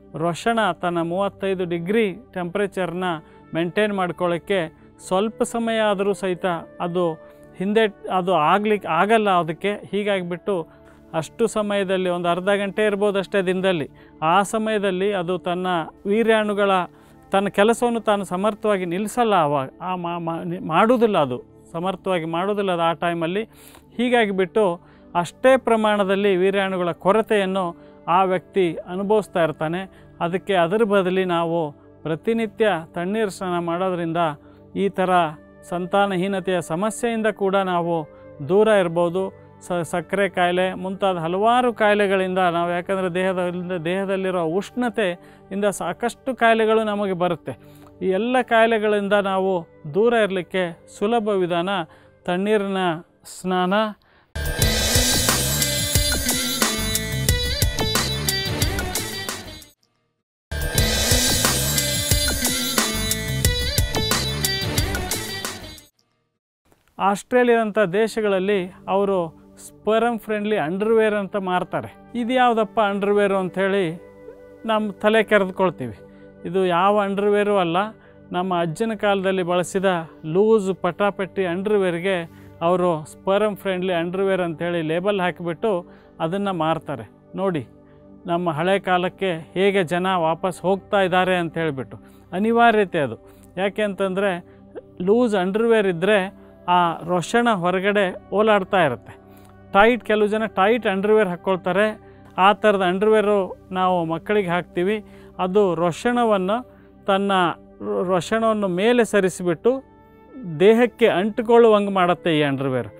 ರೊಷಣ ತನ್ನ ಮೂವತ್ತೈದು ಡಿಗ್ರಿ ಟೆಂಪ್ರೇಚರ್ನ ಮೇಂಟೈನ್ ಮಾಡ್ಕೊಳ್ಳೋಕ್ಕೆ ಸ್ವಲ್ಪ ಸಮಯ ಆದರೂ ಸಹಿತ ಅದು ಹಿಂದೆ ಅದು ಆಗ್ಲಿಕ್ಕೆ ಆಗಲ್ಲ ಅದಕ್ಕೆ ಹೀಗಾಗಿಬಿಟ್ಟು ಅಷ್ಟು ಸಮಯದಲ್ಲಿ ಒಂದು ಅರ್ಧ ಗಂಟೆ ಇರ್ಬೋದು ಅಷ್ಟೇ ದಿನದಲ್ಲಿ ಆ ಸಮಯದಲ್ಲಿ ಅದು ತನ್ನ ವೀರ್ಯಾಣುಗಳ ತನ್ನ ಕೆಲಸವನ್ನು ತಾನು ಸಮರ್ಥವಾಗಿ ನಿಲ್ಲಿಸಲ್ಲ ಅವಾಗ ಆ ಮಾ- ಮಾ- ನಿ- ಮಾಡುವುದಿಲ್ಲ ಅದು ಸಮರ್ಥವಾಗಿ ಮಾಡೋದಿಲ್ಲ ಅದು ಆ ಟೈಮಲ್ಲಿ ಹೀಗಾಗಿ ಬಿಟ್ಟು ಅಷ್ಟೇ ಪ್ರಮಾಣದಲ್ಲಿ ವೀರ್ಯಾಣುಗಳ ಕೊರತೆಯನ್ನು ಆ ವ್ಯಕ್ತಿ ಅನುಭವಿಸ್ತಾ ಇರ್ತಾನೆ ಅದಕ್ಕೆ ಅದರ ಬದಲಿ ನಾವು ಪ್ರತಿನಿತ್ಯ ತಣ್ಣೀರು ಸ್ನಾನ ಮಾಡೋದ್ರಿಂದ ಈ ಥರ ಸಂತಾನಹೀನತೆಯ ಸಮಸ್ಯೆಯಿಂದ ಕೂಡ ನಾವು ದೂರ ಇರ್ಬೋದು ಸ ಸಕ್ಕರೆ ಕಾಯಿಲೆ ಮುಂತಾದ ಹಲವಾರು ಕಾಯಿಲೆಗಳಿಂದ ನಾವು ಯಾಕಂದರೆ ದೇಹದ ದೇಹದಲ್ಲಿರೋ ಉಷ್ಣತೆಯಿಂದ ಸಾಕಷ್ಟು ಕಾಯಿಲೆಗಳು ನಮಗೆ ಬರುತ್ತೆ ಈ ಎಲ್ಲ ಕಾಯಿಲೆಗಳಿಂದ ನಾವು ದೂರ ಇರಲಿಕ್ಕೆ ಸುಲಭ ವಿಧಾನ ತಣ್ಣೀರಿನ ಸ್ನಾನ ಆಸ್ಟ್ರೇಲಿಯಾದಂಥ ದೇಶಗಳಲ್ಲಿ ಅವರು ಸ್ಪರಮ್ ಫ್ರೆಂಡ್ಲಿ ಅಂಡರ್ವೇರ್ ಅಂತ ಮಾರ್ತಾರೆ ಇದು ಯಾವುದಪ್ಪ ಅಂಡರ್ವೇರು ಅಂಥೇಳಿ ನಮ್ಮ ತಲೆ ಕೆರೆದುಕೊಳ್ತೀವಿ ಇದು ಯಾವ ಅಂಡರ್ವೇರು ಅಲ್ಲ ನಮ್ಮ ಅಜ್ಜನ ಕಾಲದಲ್ಲಿ ಬಳಸಿದ ಲೂಸ್ ಪಟಾಪಟ್ಟಿ ಅಂಡರ್ವೇರ್ಗೆ ಅವರು ಸ್ಪರಮ್ ಫ್ರೆಂಡ್ಲಿ ಅಂಡರ್ವೇರ್ ಅಂಥೇಳಿ ಲೇಬಲ್ ಹಾಕಿಬಿಟ್ಟು ಅದನ್ನು ಮಾರ್ತಾರೆ ನೋಡಿ ನಮ್ಮ ಹಳೆ ಕಾಲಕ್ಕೆ ಹೇಗೆ ಜನ ವಾಪಸ್ ಹೋಗ್ತಾ ಇದ್ದಾರೆ ಅಂತ ಹೇಳಿಬಿಟ್ಟು ಅನಿವಾರ್ಯತೆ ಅದು ಯಾಕೆ ಅಂತಂದರೆ ಲೂಸ್ ಅಂಡರ್ವೇರ್ ಇದ್ದರೆ ಆ ರೊಷಣ ಹೊರಗಡೆ ಓಲಾಡ್ತಾ ಇರುತ್ತೆ ಟೈಟ್ ಕೆಲವು ಜನ ಟೈಟ್ ಅಂಡರ್ವೇರ್ ಹಾಕ್ಕೊಳ್ತಾರೆ ಆ ಥರದ ಅಂಡರ್ವೇರು ನಾವು ಮಕ್ಕಳಿಗೆ ಹಾಕ್ತೀವಿ ಅದು ರೊಷಣವನ್ನು ತನ್ನ ರೊ- ರೊಷಣವನ್ನು ಮೇಲೆ ಸರಿಸಿಬಿಟ್ಟು ದೇಹಕ್ಕೆ ಅಂಟಿಕೊಳ್ಳುವಂಗೆ ಮಾಡುತ್ತೆ ಈ ಅಂಡರ್ವೇರ್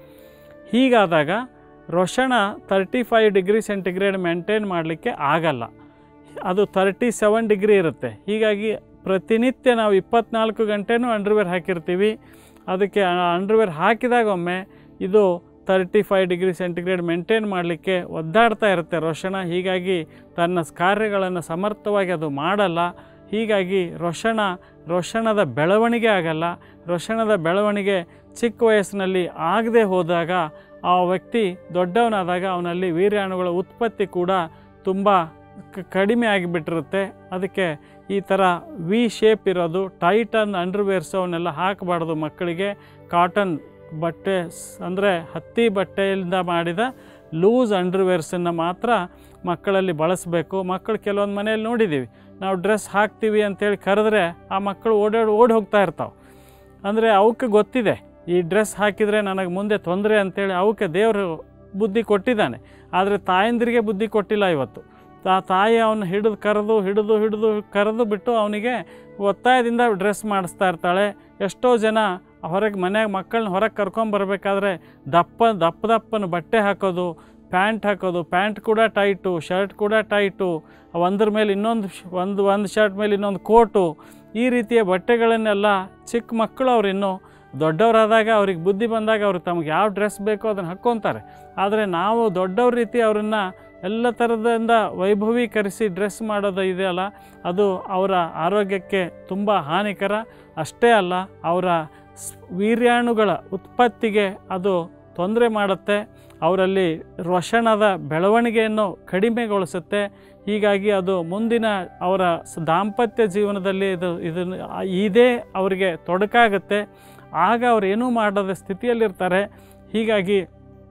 ಹೀಗಾದಾಗ ರೊಷಣ thirty five degree centigrade maintain ಮಾಡಲಿಕ್ಕೆ ಆಗಲ್ಲ ಅದು ತರ್ಟಿ ಸೆವೆನ್ ಡಿಗ್ರಿ ಇರುತ್ತೆ ಹೀಗಾಗಿ ಪ್ರತಿನಿತ್ಯ ನಾವು ಇಪ್ಪತ್ನಾಲ್ಕು ಗಂಟೆನೂ ಅಂಡರ್ವೇರ್ ಹಾಕಿರ್ತೀವಿ ಅದಕ್ಕೆ ಅಂಡರ್ವೇರ್ ಹಾಕಿದಾಗ ಒಮ್ಮೆ ಇದು thirty five degree centigrade maintain ಮಾಡಲಿಕ್ಕೆ ಒದ್ದಾಡ್ತಾ ಇರುತ್ತೆ ರೊಷಣ ಹೀಗಾಗಿ ತನ್ನ ಕಾರ್ಯಗಳನ್ನು ಸಮರ್ಥವಾಗಿ ಅದು ಮಾಡಲ್ಲ ಹೀಗಾಗಿ ರೊಷಣ ರೊಷಣದ ಬೆಳವಣಿಗೆ ಆಗಲ್ಲ ರೊಷಣದ ಬೆಳವಣಿಗೆ ಚಿಕ್ಕ ವಯಸ್ಸಿನಲ್ಲಿ ಆಗದೆ ಹೋದಾಗ ಆ ವ್ಯಕ್ತಿ ದೊಡ್ಡವನಾದಾಗ ಅವನಲ್ಲಿ ವೀರ್ಯಾಣುಗಳ ಉತ್ಪತ್ತಿ ಕೂಡ ತುಂಬ ಕ- ಕಡಿಮೆ ಆಗಿಬಿಟ್ಟಿರುತ್ತೆ ಅದಕ್ಕೆ ಈ ಥರ ವಿ ಶೇಪ್ ಇರೋದು ಟೈಟನ್ ಅಂಡರ್ವೇರ್ಸ್ ಅವನ್ನೆಲ್ಲ ಹಾಕಬಾರ್ದು ಮಕ್ಕಳಿಗೆ ಕಾಟನ್ ಬಟ್ಟೆ ಅಂದರೆ ಹತ್ತಿ ಬಟ್ಟೆಯಿಂದ ಮಾಡಿದ ಲೂಸ್ ಅಂಡರ್ವೇರ್ಸನ್ನು ಮಾತ್ರ ಮಕ್ಕಳಲ್ಲಿ ಬಳಸಬೇಕು ಮಕ್ಕಳು ಕೆಲವೊಂದು ಮನೆಯಲ್ಲಿ ನೋಡಿದ್ದೀವಿ ನಾವು ಡ್ರೆಸ್ ಹಾಕ್ತೀವಿ ಅಂತೇಳಿ ಕರೆದ್ರೆ ಆ ಮಕ್ಕಳು ಓಡಾಡಿ ಓಡಿ ಹೋಗ್ತಾ ಇರ್ತಾವೆ ಅಂದರೆ ಅವಕ್ಕೆ ಗೊತ್ತಿದೆ ಈ ಡ್ರೆಸ್ ಹಾಕಿದರೆ ನನಗೆ ಮುಂದೆ ತೊಂದರೆ ಅಂತೇಳಿ ಅವಕ್ಕೆ ದೇವರು ಬುದ್ಧಿ ಕೊಟ್ಟಿದ್ದಾನೆ ಆದರೆ ತಾಯಂದಿರಿಗೆ ಬುದ್ಧಿ ಕೊಟ್ಟಿಲ್ಲ ಇವತ್ತು ತಾ ತಾಯಿ ಅವನು ಹಿಡಿದು ಕರೆದು ಹಿಡಿದು ಹಿಡಿದು ಕರೆದು ಬಿಟ್ಟು ಅವನಿಗೆ ಒತ್ತಾಯದಿಂದ ಡ್ರೆಸ್ ಮಾಡಿಸ್ತಾ ಇರ್ತಾಳೆ ಎಷ್ಟೋ ಜನ ಹೊರಗೆ ಮನ್ಯಾಗ ಮಕ್ಕಳನ್ನ ಹೊರಗೆ ಕರ್ಕೊಂಬರ್ಬೇಕಾದ್ರೆ ದಪ್ಪ ದಪ್ಪ ದಪ್ಪನ ಬಟ್ಟೆ ಹಾಕೋದು ಪ್ಯಾಂಟ್ ಹಾಕೋದು ಪ್ಯಾಂಟ್ ಕೂಡ ಟೈಟು ಶರ್ಟ್ ಕೂಡ ಟೈಟು ಒಂದ್ರ ಮೇಲೆ ಇನ್ನೊಂದು ಶ್- ಒಂದು ಒಂದು ಶರ್ಟ್ ಮೇಲೆ ಇನ್ನೊಂದು ಕೋಟು ಈ ರೀತಿಯ ಬಟ್ಟೆಗಳನ್ನೆಲ್ಲ ಚಿಕ್ಕ ಮಕ್ಕಳು ಅವ್ರು ಇನ್ನೂ ದೊಡ್ಡವರಾದಾಗ ಅವ್ರಿಗೆ ಬುದ್ಧಿ ಬಂದಾಗ ಅವ್ರು ತಮ್ಗೆ ಯಾವ ಡ್ರೆಸ್ ಬೇಕೋ ಅದನ್ನು ಹಾಕ್ಕೊತಾರೆ ಆದರೆ ನಾವು ದೊಡ್ಡವ್ರ ರೀತಿ ಅವ್ರನ್ನ ಎಲ್ಲ ಥರದಿಂದ ವೈಭವೀಕರಿಸಿ ಡ್ರೆಸ್ ಮಾಡೋದು ಇದೆಯಲ್ಲ ಅದು ಅವರ ಆರೋಗ್ಯಕ್ಕೆ ತುಂಬ ಹಾನಿಕರ ಅಷ್ಟೇ ಅಲ್ಲ ಅವರ ಸ್- ವೀರ್ಯಾಣುಗಳ ಉತ್ಪತ್ತಿಗೆ ಅದು ತೊಂದರೆ ಮಾಡುತ್ತೆ ಅವರಲ್ಲಿ ರೊಷಣದ ಬೆಳವಣಿಗೆಯನ್ನು ಕಡಿಮೆಗೊಳಿಸುತ್ತೆ ಹೀಗಾಗಿ ಅದು ಮುಂದಿನ ಅವರ ಸ- ದಾಂಪತ್ಯ ಜೀವನದಲ್ಲಿ ಇದು ಇದನ್ನು ಇದೇ ಅವರಿಗೆ ತೊಡಕಾಗುತ್ತೆ ಆಗ ಅವ್ರು ಏನೂ ಮಾಡದ ಸ್ಥಿತಿಯಲ್ಲಿರ್ತಾರೆ ಹೀಗಾಗಿ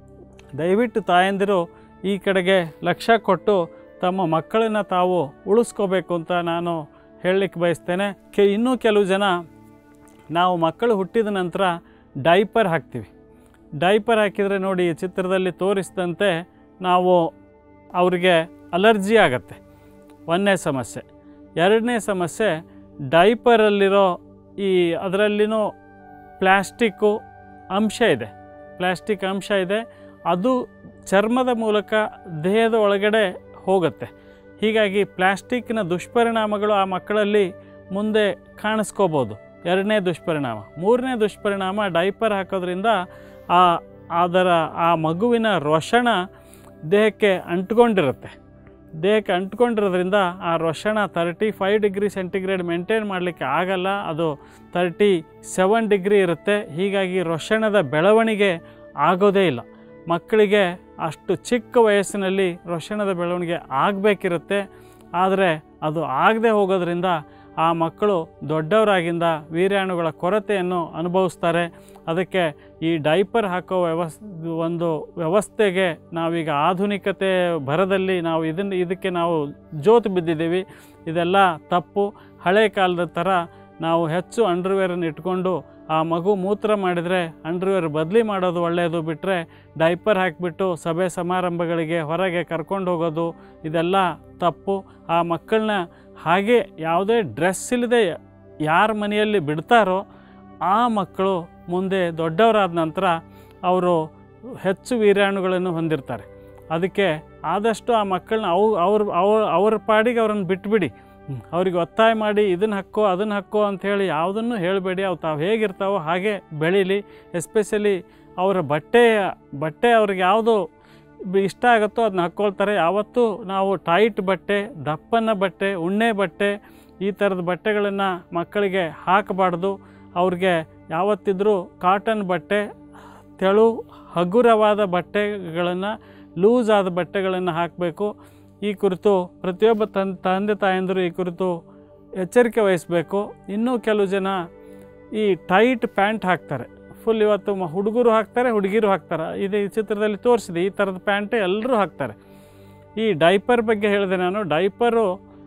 ದಯವಿಟ್ಟು ತಾಯಂದಿರು ಈ ಕಡೆಗೆ ಲಕ್ಷ್ಯ ಕೊಟ್ಟು ತಮ್ಮ ಮಕ್ಕಳನ್ನು ತಾವು ಉಳಿಸ್ಕೋಬೇಕು ಅಂತ ನಾನು ಹೇಳಲಿಕ್ಕೆ ಬಯಸ್ತೇನೆ ಕೆ ಇನ್ನೂ ಕೆಲವು ಜನ ನಾವು ಮಕ್ಕಳು ಹುಟ್ಟಿದ ನಂತರ ಡೈಪರ್ ಹಾಕ್ತೀವಿ ಡೈಪರ್ ಹಾಕಿದರೆ ನೋಡಿ ಈ ಚಿತ್ರದಲ್ಲಿ ತೋರಿಸಿದಂತೆ ನಾವು ಅವರಿಗೆ ಅಲರ್ಜಿ ಆಗತ್ತೆ ಒಂದನೇ ಸಮಸ್ಯೆ ಎರಡನೇ ಸಮಸ್ಯೆ ಡೈಪರಲ್ಲಿರೋ ಈ ಅದರಲ್ಲಿನೂ ಪ್ಲ್ಯಾಸ್ಟಿಕ್ಕು ಅಂಶ ಇದೆ ಪ್ಲ್ಯಾಸ್ಟಿಕ್ ಅಂಶ ಇದೆ ಅದು ಚರ್ಮದ ಮೂಲಕ ದೇಹದ ಒಳಗಡೆ ಹೋಗುತ್ತೆ ಹೀಗಾಗಿ ಪ್ಲ್ಯಾಸ್ಟಿಕ್ನ ದುಷ್ಪರಿಣಾಮಗಳು ಆ ಮಕ್ಕಳಲ್ಲಿ ಮುಂದೆ ಕಾಣಿಸ್ಕೋಬೋದು ಎರಡನೇ ದುಷ್ಪರಿಣಾಮ ಮೂರನೇ ದುಷ್ಪರಿಣಾಮ ಡೈಪರ್ ಹಾಕೋದ್ರಿಂದ ಆ ಅದರ ಆ ಮಗುವಿನ ರೊಷಣ ದೇಹಕ್ಕೆ ಅಂಟ್ಕೊಂಡಿರುತ್ತೆ ದೇಹಕ್ಕೆ ಅಂಟ್ಕೊಂಡಿರೋದ್ರಿಂದ ಆ ರೊಷಣ thirty five degree centigrade maintain ಮಾಡಲಿಕ್ಕೆ ಆಗಲ್ಲ ಅದು ತರ್ಟಿ ಸೆವೆನ್ ಡಿಗ್ರಿ ಇರುತ್ತೆ ಹೀಗಾಗಿ ರೊಷಣದ ಬೆಳವಣಿಗೆ ಆಗೋದೇ ಇಲ್ಲ ಮಕ್ಕಳಿಗೆ ಅಷ್ಟು ಚಿಕ್ಕ ವಯಸ್ಸಿನಲ್ಲಿ ರೊಷಣದ ಬೆಳವಣಿಗೆ ಆಗಬೇಕಿರುತ್ತೆ ಆದರೆ ಅದು ಆಗದೆ ಹೋಗೋದ್ರಿಂದ ಆ ಮಕ್ಕಳು ದೊಡ್ಡವರಾಗಿಂದ ವೀರ್ಯಾಣುಗಳ ಕೊರತೆಯನ್ನು ಅನುಭವಿಸ್ತಾರೆ ಅದಕ್ಕೆ ಈ ಡೈಪರ್ ಹಾಕೋ ವ್ಯವಸ್ ಒಂದು ವ್ಯವಸ್ಥೆಗೆ ನಾವೀಗ ಆಧುನಿಕತೆ ಭರದಲ್ಲಿ ನಾವು ಇದನ್ನು ಇದಕ್ಕೆ ನಾವು ಜೋತು ಬಿದ್ದಿದ್ದೀವಿ ಇದೆಲ್ಲ ತಪ್ಪು ಹಳೆ ಕಾಲದ ಥರ ನಾವು ಹೆಚ್ಚು ಅಂಡರ್ವೇರನ್ನು ಇಟ್ಕೊಂಡು ಆ ಮಗು ಮೂತ್ರ ಮಾಡಿದರೆ ಅಂಡರ್ವೇರ್ ಬದಲಿ ಮಾಡೋದು ಒಳ್ಳೆಯದು ಬಿಟ್ಟರೆ ಡೈಪರ್ ಹಾಕಿಬಿಟ್ಟು ಸಭೆ ಸಮಾರಂಭಗಳಿಗೆ ಹೊರಗೆ ಕರ್ಕೊಂಡು ಹೋಗೋದು ಇದೆಲ್ಲ ತಪ್ಪು ಆ ಮಕ್ಕಳನ್ನ ಹಾಗೆ ಯಾವುದೇ ಡ್ರೆಸ್ ಇಲ್ಲದೆ ಯಾರ ಮನೆಯಲ್ಲಿ ಬಿಡ್ತಾರೋ ಆ ಮಕ್ಕಳು ಮುಂದೆ ದೊಡ್ಡವರಾದ ನಂತರ ಅವರು ಹೆಚ್ಚು ವೀರ್ಯಾಣುಗಳನ್ನು ಹೊಂದಿರ್ತಾರೆ ಅದಕ್ಕೆ ಆದಷ್ಟು ಆ ಮಕ್ಕಳನ್ನ ಅವು ಅವ್ರ ಅವ್ರ ಅವ್ರ ಪಾಡಿಗೆ ಅವ್ರನ್ನ ಬಿಟ್ಬಿಡಿ ಹ್ಮ್. ಅವ್ರಿಗೆ ಒತ್ತಾಯ ಮಾಡಿ ಇದನ್ನು ಹಾಕ್ಕೋ ಅದನ್ನು ಹಾಕ್ಕೋ ಅಂಥೇಳಿ ಯಾವುದನ್ನು ಹೇಳಬೇಡಿ ಅವು ತಾವು ಹೇಗಿರ್ತಾವೋ ಹಾಗೆ ಬೆಳೀಲಿ ಎಸ್ಪೆಷಲಿ ಅವರ ಬಟ್ಟೆ ಬಟ್ಟೆ ಅವ್ರಿಗೆ ಯಾವುದು ಬ- ಇಷ್ಟ ಆಗುತ್ತೋ ಅದನ್ನ ಹಾಕ್ಕೊಳ್ತಾರೆ ಯಾವತ್ತೂ ನಾವು ಟೈಟ್ ಬಟ್ಟೆ ದಪ್ಪನ ಬಟ್ಟೆ ಉಣ್ಣೆ ಬಟ್ಟೆ ಈ ಥರದ ಬಟ್ಟೆಗಳನ್ನು ಮಕ್ಕಳಿಗೆ ಹಾಕಬಾರ್ದು ಅವ್ರಿಗೆ ಯಾವತ್ತಿದ್ರೂ ಕಾಟನ್ ಬಟ್ಟೆ ತೆಳು ಹಗುರವಾದ ಬಟ್ಟೆಗಳನ್ನು ಲೂಸ್ ಆದ ಬಟ್ಟೆಗಳನ್ನು ಹಾಕಬೇಕು ಈ ಕುರಿತು ಪ್ರತಿಯೊಬ್ಬ ತನ್ ತಂದೆ ತಾಯಂದಿರು ಈ ಕುರಿತು ಎಚ್ಚರಿಕೆ ವಹಿಸಬೇಕು ಇನ್ನೂ ಕೆಲವು ಜನ ಈ ಟೈಟ್ ಪ್ಯಾಂಟ್ ಹಾಕ್ತಾರೆ ಫುಲ್ ಇವತ್ತು ಮ ಹುಡುಗರು ಹಾಕ್ತಾರೆ ಹುಡುಗಿರು ಹಾಕ್ತಾರೆ ಇದು ಈ ಚಿತ್ರದಲ್ಲಿ ತೋರಿಸಿದೆ ಈ ಥರದ ಪ್ಯಾಂಟ್ ಎಲ್ಲರೂ ಹಾಕ್ತಾರೆ ಈ ಡೈಪರ್ ಬಗ್ಗೆ ಹೇಳಿದೆ ನಾನು ಡೈಪರು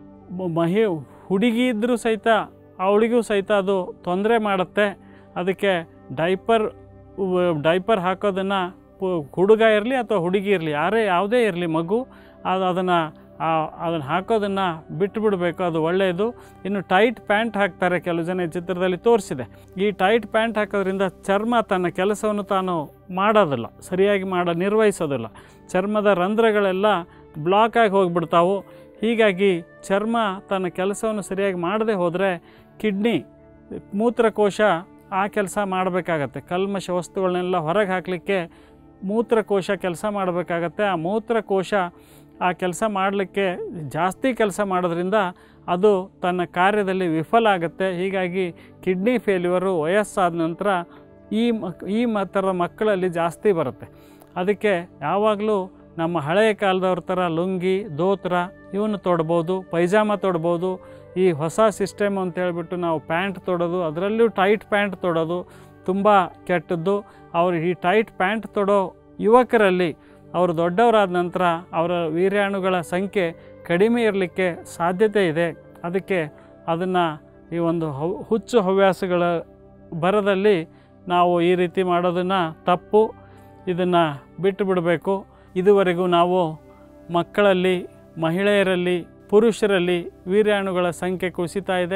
ಮ- ಮಹಿ ಹುಡುಗಿ ಇದ್ದರೂ ಸಹಿತ ಅವಳಿಗೂ ಸಹಿತ ಅದು ತೊಂದರೆ ಮಾಡುತ್ತೆ ಅದಕ್ಕೆ ಡೈಪರ್ ವ- ಡೈಪರ್ ಹಾಕೋದನ್ನು ಹುಡುಗ ಇರಲಿ ಅಥವಾ ಹುಡುಗಿ ಇರಲಿ ಯಾರೇ ಯಾವುದೇ ಇರಲಿ ಮಗು ಅದು ಅದನ್ನು ಅದನ್ನು ಹಾಕೋದನ್ನು ಬಿಟ್ಟುಬಿಡಬೇಕು ಅದು ಒಳ್ಳೆಯದು ಇನ್ನು ಟೈಟ್ ಪ್ಯಾಂಟ್ ಹಾಕ್ತಾರೆ ಕೆಲವು ಜನ ಈ ಚಿತ್ರದಲ್ಲಿ ತೋರಿಸಿದೆ ಈ ಟೈಟ್ ಪ್ಯಾಂಟ್ ಹಾಕೋದ್ರಿಂದ ಚರ್ಮ ತನ್ನ ಕೆಲಸವನ್ನು ತಾನು ಮಾಡೋದಿಲ್ಲ ಸರಿಯಾಗಿ ಮಾಡ ನಿರ್ವಹಿಸೋದಿಲ್ಲ ಚರ್ಮದ ರಂಧ್ರಗಳೆಲ್ಲ ಬ್ಲಾಕ್ ಆಗಿ ಹೋಗಿಬಿಡ್ತಾವು ಹೀಗಾಗಿ ಚರ್ಮ ತನ್ನ ಕೆಲಸವನ್ನು ಸರಿಯಾಗಿ ಮಾಡದೆ ಹೋದರೆ ಕಿಡ್ನಿ ಮೂತ್ರಕೋಶ ಆ ಕೆಲಸ ಮಾಡಬೇಕಾಗತ್ತೆ ಕಲ್ಮಶ ವಸ್ತುಗಳನ್ನೆಲ್ಲ ಹೊರಗೆ ಹಾಕಲಿಕ್ಕೆ ಮೂತ್ರಕೋಶ ಕೆಲಸ ಮಾಡಬೇಕಾಗತ್ತೆ ಆ ಮೂತ್ರಕೋಶ ಆ ಕೆಲಸ ಮಾಡಲಿಕ್ಕೆ ಜಾಸ್ತಿ ಕೆಲಸ ಮಾಡೋದ್ರಿಂದ ಅದು ತನ್ನ ಕಾರ್ಯದಲ್ಲಿ ವಿಫಲ ಆಗುತ್ತೆ ಹೀಗಾಗಿ ಕಿಡ್ನಿ ಫೇಲ್ಯೂರು ವಯಸ್ಸಾದ ನಂತರ ಈ ಮಕ್ ಈ ಮ ಥರದ ಮಕ್ಕಳಲ್ಲಿ ಜಾಸ್ತಿ ಬರುತ್ತೆ ಅದಕ್ಕೆ ಯಾವಾಗಲೂ ನಮ್ಮ ಹಳೆಯ ಕಾಲದವ್ರ ಥರ ಲುಂಗಿ ದೋತ್ರ ಇವನ್ನು ತೊಡ್ಬೋದು ಪೈಜಾಮ ತೊಡ್ಬೋದು ಈ ಹೊಸ ಸಿಸ್ಟಮ್ ಅಂತ ಹೇಳ್ಬಿಟ್ಟು ನಾವು ಪ್ಯಾಂಟ್ ತೊಡೋದು ಅದರಲ್ಲೂ ಟೈಟ್ ಪ್ಯಾಂಟ್ ತೊಡೋದು ತುಂಬ ಕೆಟ್ಟದ್ದು ಅವ್ರು ಈ ಟೈಟ್ ಪ್ಯಾಂಟ್ ತೊಡೋ ಯುವಕರಲ್ಲಿ ಅವರು ದೊಡ್ಡವರಾದ ನಂತರ ಅವರ ವೀರ್ಯಾಣುಗಳ ಸಂಖ್ಯೆ ಕಡಿಮೆ ಇರಲಿಕ್ಕೆ ಸಾಧ್ಯತೆ ಇದೆ ಅದಕ್ಕೆ ಅದನ್ನು ಈ ಒಂದು ಹವ್ ಹುಚ್ಚು ಹವ್ಯಾಸಗಳ ಬರದಲ್ಲಿ ನಾವು ಈ ರೀತಿ ಮಾಡೋದನ್ನು ತಪ್ಪು ಇದನ್ನು ಬಿಟ್ಟು ಬಿಡಬೇಕು ಇದುವರೆಗೂ ನಾವು ಮಕ್ಕಳಲ್ಲಿ ಮಹಿಳೆಯರಲ್ಲಿ ಪುರುಷರಲ್ಲಿ ವೀರ್ಯಾಣುಗಳ ಸಂಖ್ಯೆ ಕುಸಿತಾ ಇದೆ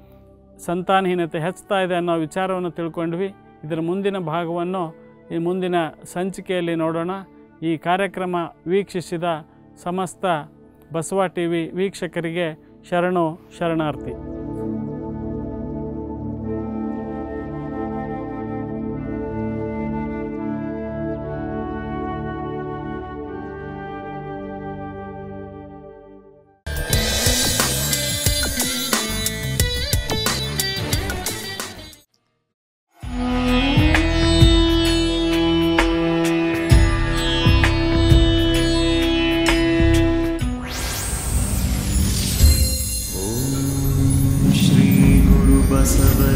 ಸಂತಾನಹೀನತೆ ಹೆಚ್ಚುತ್ತಾ ಇದೆ ಅನ್ನೋ ವಿಚಾರವನ್ನು ತಿಳ್ಕೊಂಡ್ವಿ ಇದರ ಮುಂದಿನ ಭಾಗವನ್ನು ಈ ಮುಂದಿನ ಸಂಚಿಕೆಯಲ್ಲಿ ನೋಡೋಣ ಈ ಕಾರ್ಯಕ್ರಮ ವೀಕ್ಷಿಸಿದ ಸಮಸ್ತ ಬಸವ ಟಿ ವಿ ವೀಕ್ಷಕರಿಗೆ ಶರಣು ಶರಣಾರ್ಥಿ श्रीगुरुबसव